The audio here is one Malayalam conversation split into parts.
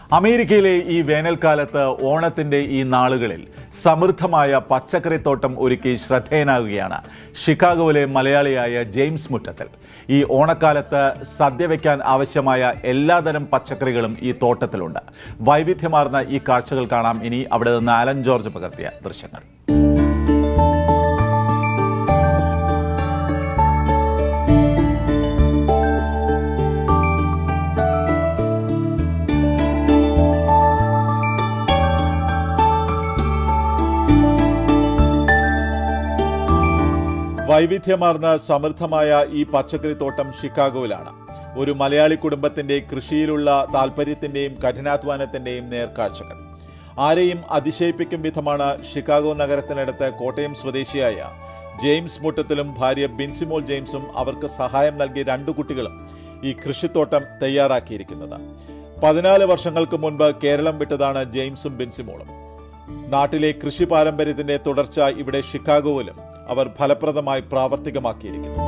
അമേരിക്കയിലെ ഈ വേനൽക്കാലത്ത് ഓണത്തിന്റെ ഈ നാളുകളിൽ സമൃദ്ധമായ പച്ചക്കറിത്തോട്ടം ഒരുക്കി ശ്രദ്ധേയനാകുകയാണ് ഷിക്കാഗോയിലെ മലയാളിയായ ജെയിംസ് മുറ്റത്തിൽ ഈ ഓണക്കാലത്ത് സദ്യ വയ്ക്കാൻ ആവശ്യമായ എല്ലാതരം പച്ചക്കറികളും ഈ തോട്ടത്തിലുണ്ട് വൈവിധ്യമാർന്ന ഈ കാഴ്ചകൾ കാണാം ഇനി അവിടെ നിന്ന് ആലൻ ജോർജ് പകർത്തിയ ദൃശ്യങ്ങൾ വൈവിധ്യമാർന്ന സമൃദ്ധമായ ഈ പച്ചക്കറിത്തോട്ടം ഷിക്കാഗോയിലാണ് ഒരു മലയാളി കുടുംബത്തിന്റെ കൃഷിയിലുള്ള താല്പര്യത്തിന്റെയും കഠിനാധ്വാനത്തിന്റെയും നേർക്കാഴ്ചകൾ ആരെയും അതിശയിപ്പിക്കും വിധമാണ് ഷിക്കാഗോ നഗരത്തിനടുത്ത് കോട്ടയം സ്വദേശിയായ ജെയിംസ് മുട്ടത്തിലും ഭാര്യ ബിൻസിമോൾ ജെയിംസും അവർക്ക് സഹായം നൽകിയ രണ്ടു കുട്ടികളും ഈ കൃഷിത്തോട്ടം തയ്യാറാക്കിയിരിക്കുന്നത് പതിനാല് വർഷങ്ങൾക്ക് മുൻപ് കേരളം വിട്ടതാണ് ജെയിംസും ബിൻസിമോളും നാട്ടിലെ കൃഷി പാരമ്പര്യത്തിന്റെ തുടർച്ച ഇവിടെ ഷിക്കാഗോയിലും അവർ ഫലപ്രദമായി പ്രാവർത്തികമാക്കിയിരിക്കുന്നു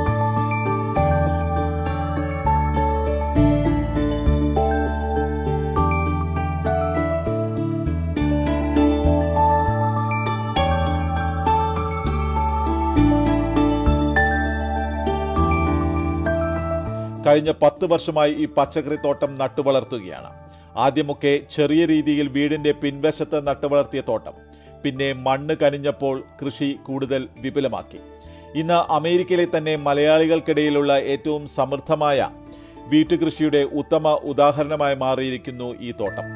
കഴിഞ്ഞ പത്ത് വർഷമായി ഈ പച്ചക്കറിത്തോട്ടം നട്ടുവളർത്തുകയാണ് ആദ്യമൊക്കെ ചെറിയ രീതിയിൽ വീടിന്റെ പിൻവശത്ത് നട്ടുവളർത്തിയ തോട്ടം പിന്നെ മണ്ണ് കനിഞ്ഞപ്പോൾ കൃഷി കൂടുതൽ വിപുലമാക്കി ഇന്ന് അമേരിക്കയിലെ തന്നെ മലയാളികൾക്കിടയിലുള്ള ഏറ്റവും സമൃദ്ധമായ വീട്ടുകൃഷിയുടെ ഉത്തമ ഉദാഹരണമായി മാറിയിരിക്കുന്നു ഈ തോട്ടം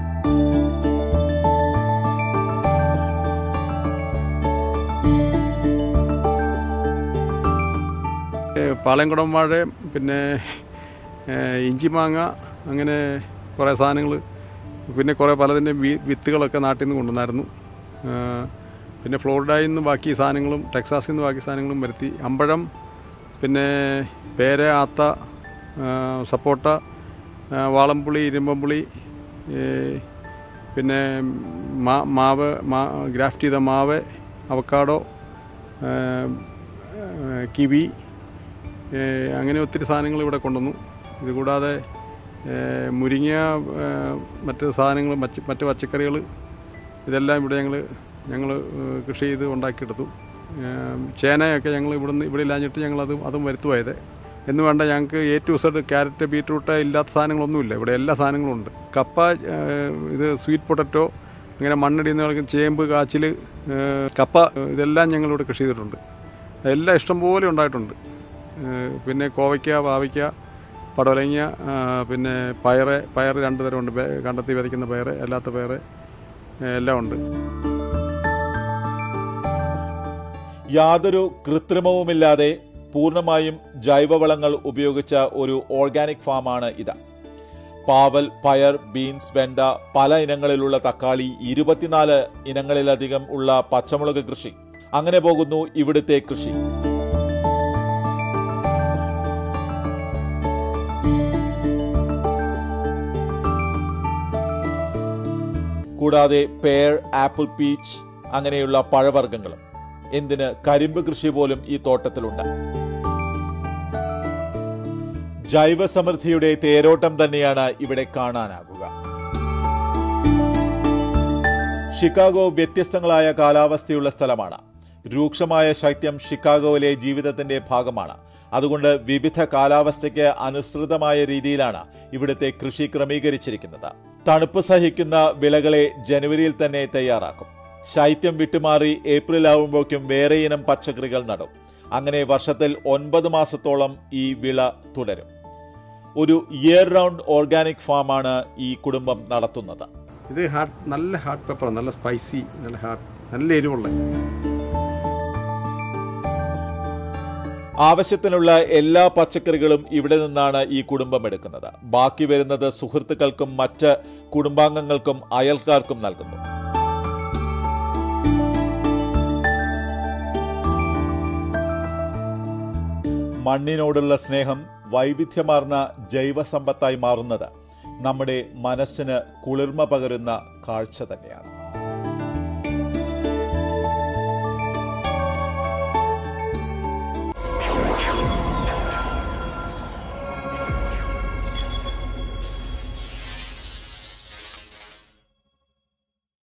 പാളയംകുടം വാഴ പിന്നെ ഏഹ്, ഇഞ്ചി മാങ്ങ അങ്ങനെ കുറേ സാധനങ്ങൾ പിന്നെ കുറേ പലതിൻ്റെ വിത്തുകളൊക്കെ നാട്ടിൽ നിന്ന് കൊണ്ടുവന്നായിരുന്നു ഏഹ്, പിന്നെ ഫ്ലോറിഡയിൽ നിന്ന് ബാക്കി സാധനങ്ങളും ടെക്സാസിൽ നിന്ന് ബാക്കി സാധനങ്ങളും വരുത്തി അമ്പഴം പിന്നെ പേര ആത്ത ഏഹ്, സപ്പോട്ട ഏഹ്, വാളംപുളി ഇരുമ്പമ്പുളി ഏഹ്, പിന്നെ മാ മാവ് മാ ഗ്രാഫ്റ്റ് ചെയ്ത മാവ് അവക്കാഡോ ഏഹ്, ഏഹ്, കിവി ഏഹ് അങ്ങനെ ഒത്തിരി സാധനങ്ങൾ ഇവിടെ കൊണ്ടുവന്നു ഇതുകൂടാതെ ഏഹ് മുരിങ്ങ ഏഹ് മറ്റ് സാധനങ്ങൾ മറ്റ് മറ്റ് പച്ചക്കറികൾ ഇതെല്ലാം ഇവിടെ ഞങ്ങൾ ഞങ്ങൾ കൃഷി ചെയ്ത് ഉണ്ടാക്കിയെടുത്തു ഏഹ് ചേനയൊക്കെ ഞങ്ങൾ ഇവിടുന്ന് ഇവിടെ ഇല്ലാഞ്ഞിട്ട് ഞങ്ങൾ അതും അതും വരുത്തുപോയത് എന്ന് വേണ്ട ഞങ്ങൾക്ക് A to Z carrot beetroot ഇല്ലാത്ത സാധനങ്ങളൊന്നുമില്ല ഇവിടെ എല്ലാ സാധനങ്ങളും ഉണ്ട് കപ്പ ഏഹ് ഇത് സ്വീറ്റ് പൊട്ടറ്റോ ഇങ്ങനെ മണ്ണിടിയുന്ന ചേമ്പ് കാച്ചിൽ ഏഹ് കപ്പ ഇതെല്ലാം ഞങ്ങളിവിടെ കൃഷി ചെയ്തിട്ടുണ്ട് എല്ലാം ഇഷ്ടംപോലെ ഉണ്ടായിട്ടുണ്ട് ഏഹ് പിന്നെ കോവയ്ക്ക പാവയ്ക്ക പടവലങ്ങ ആ, പിന്നെ പയറ് പയർ രണ്ട് തരമുണ്ട് ബേ- കണ്ടെത്തി വിതയ്ക്കുന്ന പയറ് അല്ലാത്ത പയറ് ഏഹ് എല്ലാം ഉണ്ട് യാതൊരു കൃത്രിമവുമില്ലാതെ പൂർണ്ണമായും ജൈവവളങ്ങൾ ഉപയോഗിച്ച ഒരു ഓർഗാനിക് ഫാമാണ് ഇത് പാവൽ പയർ ബീൻസ് വെണ്ട പല ഇനങ്ങളിലുള്ള തക്കാളി ഇരുപത്തിനാല് ഇനങ്ങളിലധികം ഉള്ള പച്ചമുളക് കൃഷി അങ്ങനെ പോകുന്നു ഇവിടുത്തെ കൃഷി കൂടാതെ പേർ ആപ്പിൾ പീച്ച് അങ്ങനെയുള്ള പഴവർഗ്ഗങ്ങളും എന്തിന് കരിമ്പ് കൃഷി പോലും ഈ തോട്ടത്തിലുണ്ട് ജൈവസമൃദ്ധിയുടെ തേരോട്ടം തന്നെയാണ് ഇവിടെ കാണാനാകുക ഷിക്കാഗോ വ്യത്യസ്തങ്ങളായ കാലാവസ്ഥയുള്ള സ്ഥലമാണ് രൂക്ഷമായ ശൈത്യം ഷിക്കാഗോയിലെ ജീവിതത്തിന്റെ ഭാഗമാണ് അതുകൊണ്ട് വിവിധ കാലാവസ്ഥയ്ക്ക് അനുസൃതമായ രീതിയിലാണ് ഇവിടുത്തെ കൃഷി ക്രമീകരിച്ചിരിക്കുന്നത് തണുപ്പ് സഹിക്കുന്ന വിളകളെ ജനുവരിയിൽ തന്നെ തയ്യാറാക്കും ശൈത്യം വിട്ടുമാറി ഏപ്രിൽ ആവുമ്പോഴേക്കും വേറെ ഇനം പച്ചക്കറികൾ നടും അങ്ങനെ വർഷത്തിൽ ഒൻപത് മാസത്തോളം ഈ വിള തുടരും ഒരു ഇയർ റൗണ്ട് ഓർഗാനിക് ഫാമാണ് ഈ കുടുംബം നടത്തുന്നത് ഇത് ഹാർട്ട് നല്ല ഹാർട്ട് പെപ്പർ നല്ല സ്പൈസി നല്ല ഹാർട്ട് നല്ല എരിവുള്ള ആവശ്യത്തിനുള്ള എല്ലാ പച്ചക്കറികളും ഇവിടെ നിന്നാണ് ഈ കുടുംബം എടുക്കുന്നത് ബാക്കി വരുന്നത് സുഹൃത്തുക്കൾക്കും മറ്റ് കുടുംബാംഗങ്ങൾക്കും അയൽക്കാർക്കും നൽകുന്നു മണ്ണിനോടുള്ള സ്നേഹം വൈവിധ്യമാർന്ന ജൈവസമ്പത്തായി മാറുന്നത് നമ്മുടെ മനസ്സിന് കുളിർമ പകരുന്ന കാഴ്ച തന്നെയാണ്